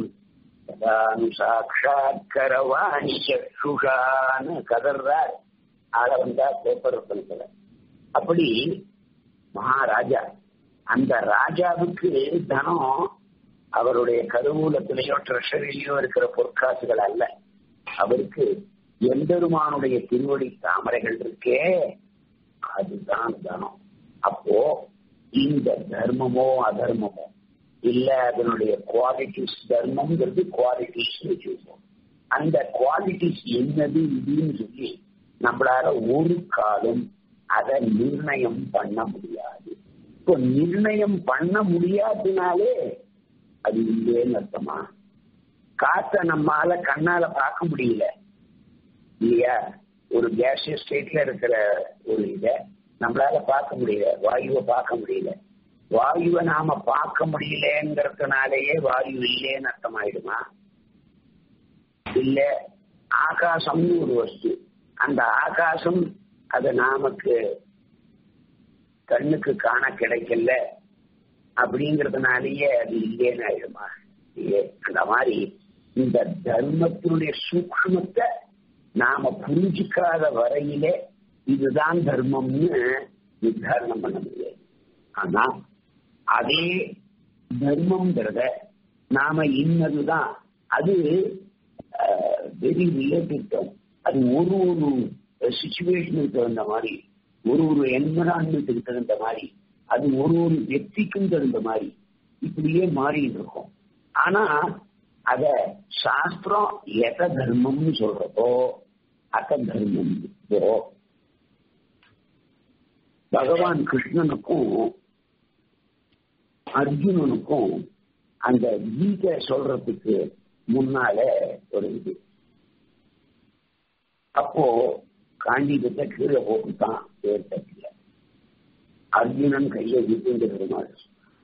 சாட்சாத் கரவாணி சக்ஷுஷான்னு கதர்றார் ஆள வந்தா பேப்பர் பண்ணல அப்படி மகாராஜா அந்த ராஜாவுக்கு தனம் அவருடைய கருவூலத்திலேயோ ட்ரெஷரிலேயோ இருக்கிற பொற்காசுகள் அல்ல அவருக்கு எம்பெருமானுடைய திருவடி தாமரைகள் இருக்கே அதுதான் தனம் அப்போ இந்த தர்மமோ அதர்மமோ இல்ல அதனுடைய குவாலிட்டிஸ் தர்மம்ங்கிறது குவாலிட்டிஸ் வச்சுருக்கோம் அந்த குவாலிட்டிஸ் என்னது இதுன்னு சொல்லி நம்மளால ஒரு காலம் அதை நிர்ணயம் பண்ண முடியாது இப்போ நிர்ணயம் பண்ண முடியாததுனாலே அது இல்லைன்னு அர்த்தமா காத்த நம்மால கண்ணால பார்க்க முடியல இல்லையா ஒரு கேஷியஸ் ஸ்டேட்ல இருக்கிற ஒரு இத நம்மளால பார்க்க முடியல வாயுவை பார்க்க முடியல வாயுவை நாம பார்க்க முடியலங்கிறதுனாலேயே வாயு இல்லைன்னு அர்த்தமாயிடுமா இல்ல ஆகாசம்னு ஒரு வஸ்து அந்த ஆகாசம் அது நமக்கு கண்ணுக்கு காண கிடைக்கல அப்படிங்கறதுனாலயே அது இல்லைன்னு ஆயிடுமா இல்லையே அந்த மாதிரி இந்த தர்மத்தினுடைய சூக்மத்தை நாம புரிஞ்சுக்காத வரையிலே இதுதான் தர்மம்னு நிர்தாரணம் பண்ண முடியாது ஆனா அதே தர்மம்ங்கிறத நாம இன்னதுதான் அது வெரி ரிலேட்டிவ் அது ஒரு ஒரு சுச்சுவேஷனுக்கு தகுந்த மாதிரி ஒரு ஒரு என்விரான்மெண்ட்டுக்கு தகுந்த மாதிரி அது ஒரு ஒரு வெற்றிக்கும் தகுந்த மாதிரி இப்படியே மாறிட்டு இருக்கும் ஆனா அத சாஸ்திரம் எத தர்மம்னு சொல்றதோ அத தர்மம் இப்போ பகவான் கிருஷ்ணனுக்கும் அர்ஜுனனுக்கும் அந்த கீதை சொல்றதுக்கு முன்னால ஒரு இது அப்போ காண்டிபத்தை கீழே போட்டுதான் பேர் தட்டில அர்ஜுனன் கையை விட்டுங்கிறது மாதிரி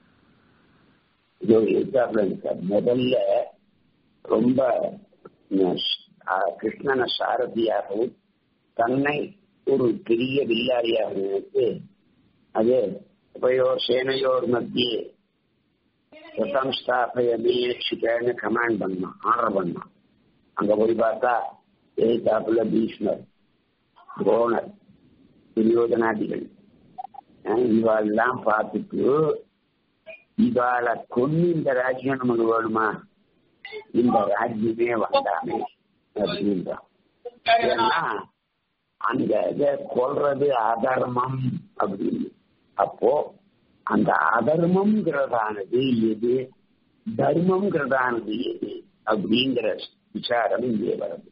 இதோ எதிர்த்தாப்புல இருக்கார் முதல்ல ரொம்ப கிருஷ்ணன சாரதியாகவும் தன்னை ஒரு பெரிய வில்லாரியாக நினைத்து அது உபயோர் சேனையோர் மத்தியே ரத்தம் ஸ்தாபய மீட்சிக்கன்னு கமாண்ட் பண்ணான் ஆர்டர் பண்ணான் அங்க போய் பார்த்தா எதிர்த்தாப்புல பீஷ்மர் துரோணர் துரியோதனாதிகள் இவாளெல்லாம் பார்த்துட்டு இவாளை கொண்டு இந்த ராஜ்யம் நமக்கு வேணுமா இந்த ராஜ்யமே வந்தாமே அப்படின்றான் ஏன்னா அந்த இதை கொள்றது அதர்மம் அப்படின்னு அப்போ அந்த அதர்மம்ங்கிறதானது எது தர்மம்ங்கிறதானது எது அப்படிங்கிற விசாரம் இங்கே வருது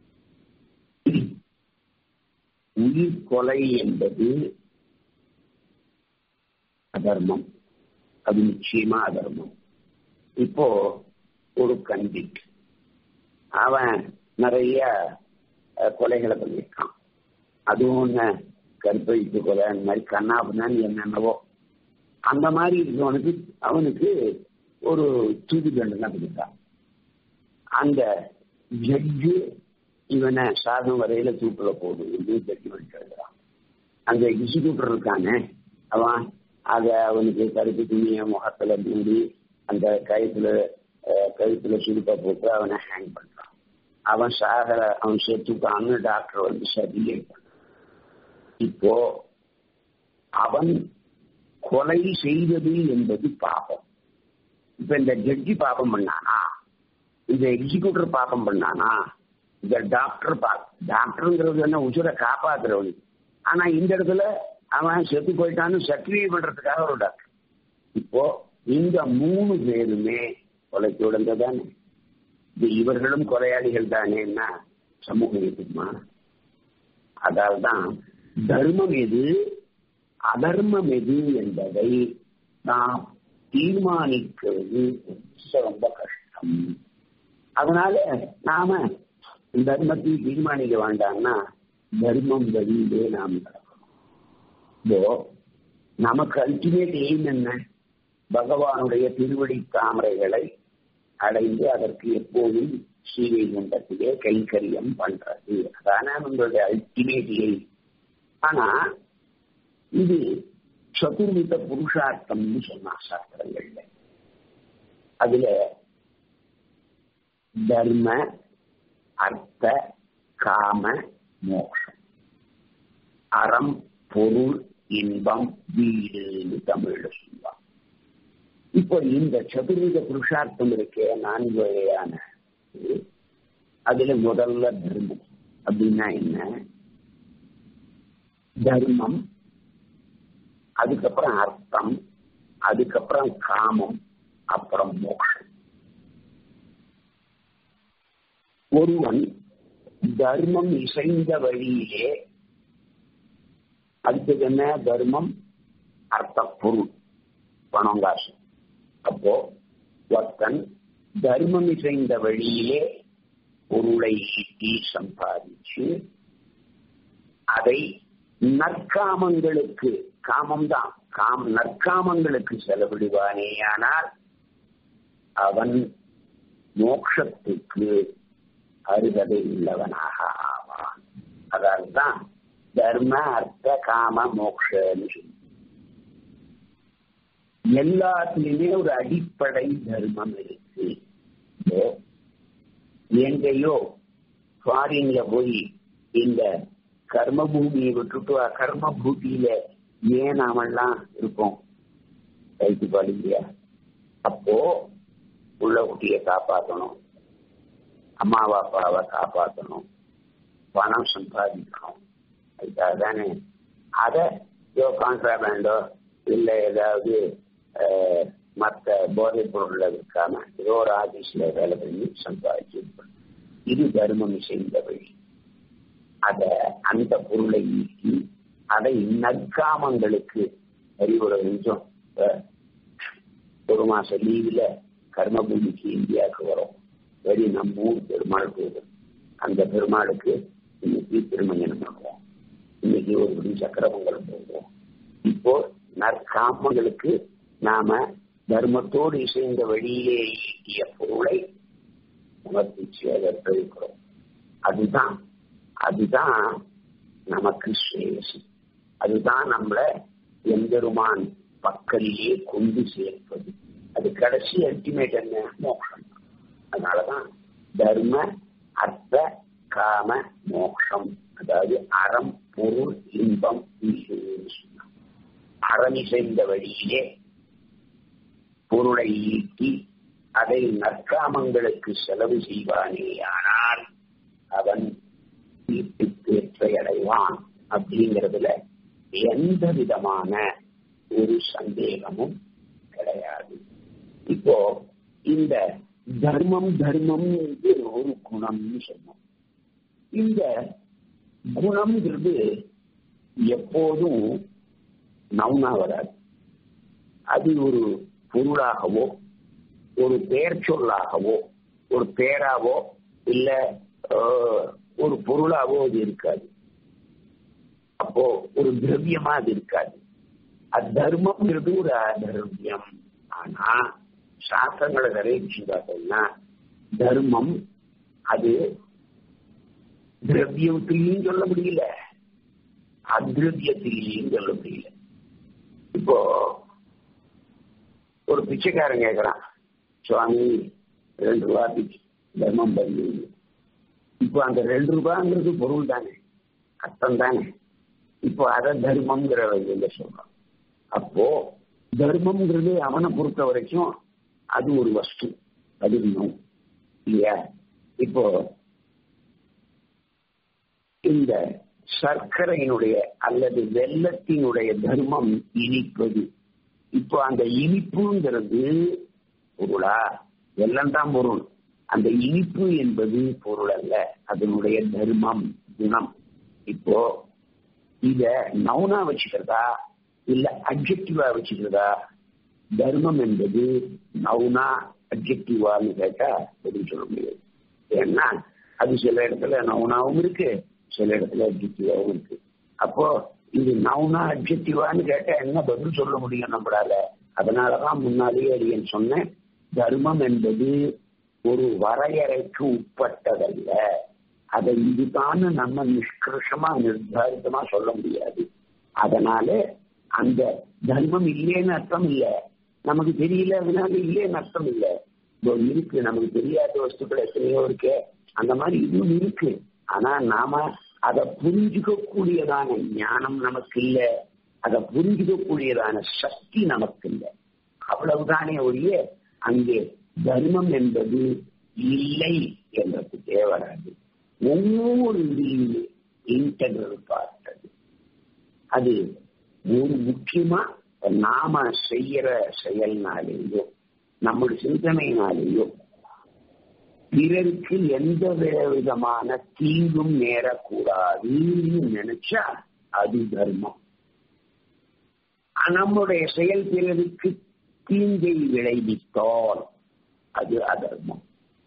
உயிர் கொலை என்பது அதர்மம் அது நிச்சயமா அதர்மம் இப்போ ஒரு கண்டிட் அவன் நிறைய கொலைகளை பண்ணியிருக்கான் அதுவும் ஒண்ணு கற்பழிப்பு கொலை அந்த மாதிரி கண்ணாபுனான்னு என்னென்னவோ அந்த மாதிரி இருக்கவனுக்கு அவனுக்கு ஒரு தூது தண்டனை கொடுத்தான் அந்த ஜட்ஜு இவனை சாதம் வரையில தூக்கில போடுது ஜட்ஜ்மெண்ட் எழுதுறான் அந்த எக்ஸிக்யூட்டர் இருக்கானே அவன் அத அவனுக்கு கருப்பு துணிய முகத்துல மூடி அந்த கழுத்துல கழுத்துல சுருப்பா போட்டு அவனை ஹேங் பண்றான் அவன் சாகர அவன் செத்துக்கான்னு டாக்டர் வந்து சர்டிஃபிகேட் பண்ணான் இப்போ அவன் கொலை செய்வது என்பது பாபம் இப்ப இந்த ஜட்ஜி பாபம் பண்ணானா இந்த எக்ஸிக்யூட்டர் பாபம் பண்ணானா இந்த டாக்டர் பா டாக்டருங்கிறது என்ன உசுரை காப்பாத்துறவனு ஆனா இந்த இடத்துல அவன் செத்து போயிட்டான்னு சர்டிஃபிகேட் பண்றதுக்காக ஒரு டாக்டர் இப்போ இந்த மூணு பேருமே கொலைக்கு உடந்ததானே இது இவர்களும் கொலையாளிகள் தானேன்னா சமூகம் இருக்குமா அதால்தான் தர்மம் எது அதர்மம் எது என்பதை நாம் தீர்மானிக்கிறது ரொம்ப கஷ்டம் அதனால நாம தர்மத்தை தீர்மானிக்க வேண்டாம்னா தர்மம் வழியிலே நாம் நடக்கணும் இப்போ நமக்கு அல்டிமேட் எய்ம் என்ன பகவானுடைய திருவடி தாமரைகளை அடைந்து அதற்கு எப்போதும் ஸ்ரீவைகுண்டத்திலே கைங்கரியம் பண்றது அதான நம்மளுடைய அல்டிமேட் எய்ம் ஆனா இது சதுர்வித புருஷார்த்தம்னு சொன்னா சாஸ்திரங்கள்ல அதுல தர்ம அர்த்த காம மோட்சம் அறம் பொருள் இன்பம் வீடுன்னு தமிழ்ல சொல்லுவாங்க இப்போ இந்த சதுர்வித புருஷார்த்தம் இருக்கே நான்கு வகையான அதுல முதல்ல தர்மம் அப்படின்னா என்ன தர்மம் அதுக்கப்புறம் அர்த்தம் அதுக்கப்புறம் காமம் அப்புறம் மோட்சம் ஒருவன் தர்மம் இசைந்த வழியிலே அடுத்தது என்ன தர்மம் அர்த்த பொருள் பணம் காசு அப்போ ஒருத்தன் தர்மம் இசைந்த வழியிலே பொருளை ஈட்டி சம்பாதிச்சு அதை நற்காமங்களுக்கு காமம்தான் காம் நற்காமங்களுக்கு செலவிடுவானேயானால் அவன் மோட்சத்துக்கு அருகதை உள்ளவனாக ஆவான் அதால்தான் தர்ம அர்த்த காம மோக்ஷன்னு சொல்லி எல்லாத்துலயுமே ஒரு அடிப்படை தர்மம் இருக்கு எங்கேயோ ஃபாரின்ல போய் இந்த கர்ம பூமியை விட்டுட்டு கர்ம பூமியில ஏன் நாமெல்லாம் இருக்கோம் கைத்து பாடுங்க அப்போ உள்ள குட்டியை காப்பாற்றணும் அம்மாவா அப்பாவை காப்பாற்றணும் பணம் சம்பாதிக்கணும் அதுக்காக தானே அதை ஏதோ கான்ட்ராபேண்டோ இல்லை ஏதாவது மற்ற போதைப் பொருள்ல இருக்காம ஏதோ ஒரு ஆபீஸ்ல வேலை பண்ணி சம்பாதிச்சு இது தர்மம் செய்த வழி அத அந்த பொருளை ஈட்டி அதை நற்காமங்களுக்கு அறிவுரை நிமிஷம் ஒரு மாச லீவுல கர்மபூமிக்கு இந்தியாவுக்கு வரும் வெளி நம்ம ஊர் பெருமாள் கோவில் அந்த பெருமாளுக்கு இன்னைக்கு திருமஞ்சனம் பண்ணுவோம் இன்னைக்கு ஒரு படி சக்கரமங்கலம் போவோம் இப்போ நற்காமங்களுக்கு நாம தர்மத்தோடு இசைந்த வழியிலே ஈட்டிய பொருளை உணர்த்திச்சு அதை கழிக்கிறோம் அதுதான் அதுதான் நமக்கு ஸ்ரேயசி அதுதான் நம்மள எம்பெருமான் பக்கலிலே கொண்டு சேர்ப்பது அது கடைசி அல்டிமேட் என்ன மோட்சம் அதனாலதான் தர்ம அர்த்த காம மோட்சம் அதாவது அறம் பொருள் இன்பம் அறமி செய்த வழியிலே பொருளை ஈட்டி அதை நற்காமங்களுக்கு செலவு செய்வானே ஆனால் அவன் வீட்டுக்கு அடைவான் அப்படிங்கிறதுல எந்த விதமான ஒரு சந்தேகமும் கிடையாது இப்போ இந்த தர்மம் தர்மம் ஒரு குணம்னு சொன்னோம் இந்த குணம்ங்கிறது எப்போதும் நவுனா வராது அது ஒரு பொருளாகவோ ஒரு பெயர் சொல்லாகவோ ஒரு பேராவோ இல்ல ஒரு பொருளாவோ அது இருக்காது அப்போ ஒரு திரவியமா அது இருக்காது அத்தர்மம்ங்கிறது ஒரு அதர்வியம் ஆனா சாஸ்திரங்களை நிறைவேற்றி பார்த்தோம்னா தர்மம் அது திரவியத்திலையும் சொல்ல முடியல அத்ரவியத்திலையும் சொல்ல முடியல இப்போ ஒரு பிச்சைக்காரன் கேட்கறான் சுவாமி ரெண்டு ரூபா பிச்சை தர்மம் பண்ணி இப்போ அந்த ரெண்டு ரூபாங்கிறது பொருள் தானே அர்த்தம் தானே இப்போ அதை தர்மம்ங்கிற வகையில சொல்றான் அப்போ தர்மம்ங்கிறது அவனை பொறுத்த வரைக்கும் அது ஒரு வஸ்து அது இன்னும் இல்லையா இப்போ இந்த சர்க்கரையினுடைய அல்லது வெள்ளத்தினுடைய தர்மம் இனிப்பது இப்போ அந்த இனிப்புங்கிறது பொருளா வெள்ளம் தான் பொருள் அந்த இனிப்பு என்பது பொருள் அல்ல அதனுடைய தர்மம் குணம் இப்போ இத நவுனா வச்சுக்கிறதா இல்ல அப்ஜெக்டிவா வச்சுக்கிறதா தர்மம் என்பது நவுனா அப்ஜெக்டிவான்னு கேட்டா பதில் சொல்ல முடியாது ஏன்னா அது சில இடத்துல நவுனாவும் இருக்கு சில இடத்துல அப்ஜெக்டிவாவும் இருக்கு அப்போ இது நவுனா அப்ஜெக்டிவான்னு கேட்டா என்ன பதில் சொல்ல முடியும் நம்மளால அதனாலதான் முன்னாலேயே அடியன் சொன்னேன் தர்மம் என்பது ஒரு வரையறைக்கு உட்பட்டதல்ல அதை இதுதான் நம்ம நிஷ்கர்ஷமா நிர்தாரித்தமா சொல்ல முடியாது அதனால அந்த தர்மம் இல்லைன்னு அர்த்தம் இல்ல நமக்கு தெரியல அதனால இல்லைன்னு அர்த்தம் இல்ல இருக்கு நமக்கு தெரியாத வஸ்துக்கள் எத்தனையோ இருக்கு அந்த மாதிரி இதுவும் இருக்கு ஆனா நாம அதை புரிஞ்சுக்க கூடியதான ஞானம் நமக்கு இல்ல அதை புரிஞ்சுக்க கூடியதான சக்தி நமக்கு இல்லை அவ்வளவுதானே ஒழிய அங்கே தர்மம் என்பது இல்லை என்றது தேவராது ஒவ்வொரு இதிலுமே இன்டெகிரல் பார்ட் அது அது ஒரு முக்கியமா நாம செய்யற செயல்னாலேயோ நம்முடைய சிந்தனையினாலேயோ பிறருக்கு எந்த விதமான தீங்கும் நேரக்கூடாதுன்னு நினைச்சா அது தர்மம் நம்முடைய செயல் பிறருக்கு தீங்கை விளைவித்தால் அது அதர்மம்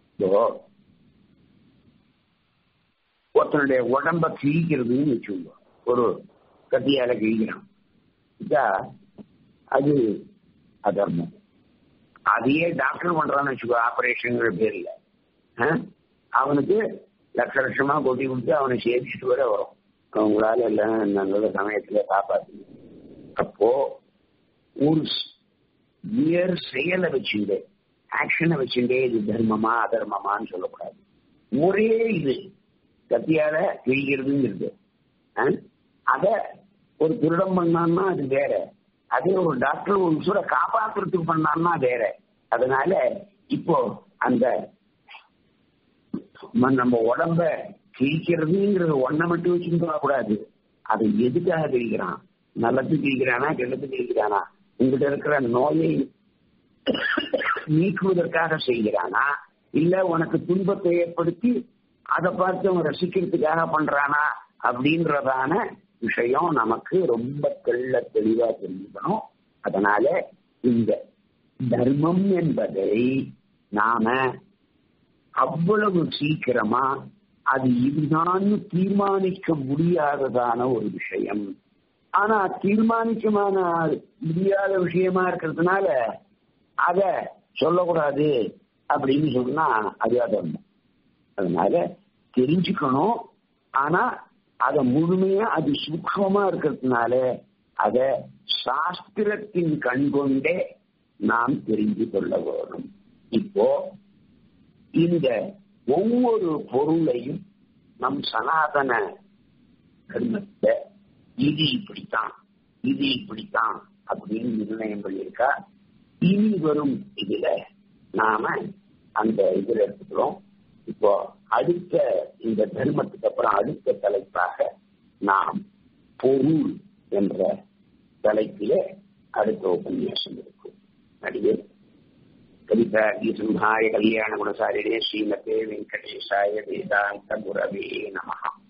ஒருத்தனுடைய உடம்ப கிழிக்கிறதுன்னு வச்சுக்கோங்க ஒரு கத்தியால கிழிக்கிறான் இதா அது அதர்மம் அதையே டாக்டர் பண்றான்னு வச்சுக்கோ ஆபரேஷன்ங்கிற பேர்ல அவனுக்கு லட்ச லட்சமா கொட்டி கொடுத்து அவனை சேர்த்துட்டு வர வரும் அவங்களால எல்லாம் நல்ல சமயத்துல காப்பாத்து அப்போ ஒரு வியர் செயலை வச்சுட்டு ஆக்ஷனை வச்சுட்டே இது தர்மமா அதர்மமான்னு சொல்லக்கூடாது ஒரே இது கத்தியால கிழிக்கிறதுங்கிறது அத ஒரு திருடம் பண்ணான்னா அது வேற அதே ஒரு டாக்டர் ஒரு உசுரை காப்பாத்துறதுக்கு பண்ணான்னா வேற அதனால இப்போ அந்த நம்ம உடம்ப கிழிக்கிறதுங்கிறது ஒன்ன மட்டும் வச்சுட்டு கூடாது அதை எதுக்காக கிழிக்கிறான் நல்லது கிழிக்கிறானா கெட்டது கிழிக்கிறானா உங்ககிட்ட இருக்கிற நோயை நீக்குவதற்காக செய்கிறானா இல்ல உனக்கு துன்பத்தை ஏற்படுத்தி அதை பார்த்து அவன் ரசிக்கிறதுக்காக பண்றானா அப்படின்றதான விஷயம் நமக்கு ரொம்ப தெள்ள தெளிவா தெரிஞ்சுக்கணும் அதனால இந்த தர்மம் என்பதை நாம அவ்வளவு சீக்கிரமா அது இதுதான் தீர்மானிக்க முடியாததான ஒரு விஷயம் ஆனா தீர்மானிக்கமான முடியாத விஷயமா இருக்கிறதுனால அத சொல்லக்கூடாது அப்படின்னு சொன்னா அது அதர்மம் அதனால தெரிஞ்சுக்கணும் ஆனா அத முழுமையா அது சூக்மமா இருக்கிறதுனால அத சாஸ்திரத்தின் கண் கொண்டே நாம் தெரிந்து கொள்ள வேணும் இப்போ இந்த ஒவ்வொரு பொருளையும் நம் சனாதன தர்மத்தை இது இப்படித்தான் இது இப்படித்தான் அப்படின்னு நிர்ணயம் பண்ணியிருக்கா இனி வரும் இதுல நாம அந்த இதுல எடுத்துக்கிறோம் இப்போ அடுத்த இந்த தர்மத்துக்கு அப்புறம் அடுத்த தலைப்பாக நாம் பொருள் என்ற தலைப்பிலே அடுத்த உபன்யாசம் இருக்கும் நடிகர் கவிதாகி சிம்ஹாய கல்யாண குணசாரிணே ஸ்ரீமதே வெங்கடேசாய வேதாந்த குரவே நமகா